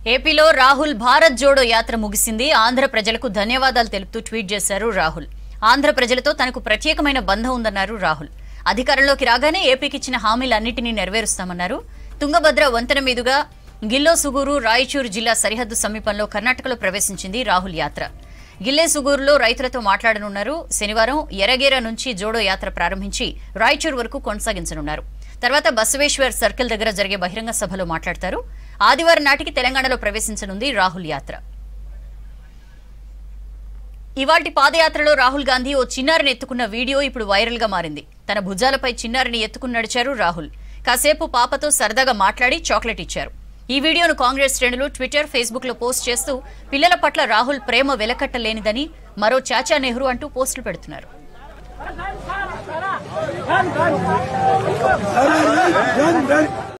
ఏపీలో రాహుల్ భారత్ జోడో యాత్ర ముగిసింది ఆంధ్ర ప్రజలకు ధన్యవాదాలు తెలుపుతూ ట్వీట్ చేశారు రాహుల్ ఆంధ్ర ప్రజలతో తనకు ప్రత్యేకమైన బంధం ఉందన్నారు రాహుల్ అధికారంలోకి రాగానే ఏపీకి ఇచ్చిన హామీలన్నింటినీ నెరవేరుస్తామన్నారు తుంగభద్ర వంతెన మీదుగా గిల్లో సుగూరు రాయచూరు జిల్లా సరిహద్దు సమీపంలో కర్ణాటకలో ప్రవేశించింది రాహుల్ యాత్ర గిల్లే సుగూరులో రైతులతో మాట్లాడనున్నారు శనివారం ఎరగేర నుంచి జోడో యాత్ర ప్రారంభించి రాయచూరు వరకు కొనసాగించనున్నారు తర్వాత బసవేశ్వర్ సర్కిల్ దగ్గర జరిగే బహిరంగ సభలో మాట్లాడతారు ఆదివారం నాటికి తెలంగాణలో ప్రవేశించనుంది రాహుల్ యాత్ర ఇవాల్టి పాదయాత్రలో రాహుల్ గాంధీ ఓ చిన్నారిని ఎత్తుకున్న వీడియో ఇప్పుడు వైరల్ గా మారింది తన భుజాలపై చిన్నారిని ఎత్తుకుని నడిచారు రాహుల్ కాసేపు పాపతో సరదాగా మాట్లాడి చాక్లెట్ ఇచ్చారు ఈ వీడియోను కాంగ్రెస్ శ్రేణులు ట్విట్టర్ ఫేస్బుక్ లో పోస్ట్ చేస్తూ పిల్లల పట్ల రాహుల్ ప్రేమ వెలకట్టలేనిదని మరో చాచా నెహ్రూ అంటూ పోస్టులు పెడుతున్నారు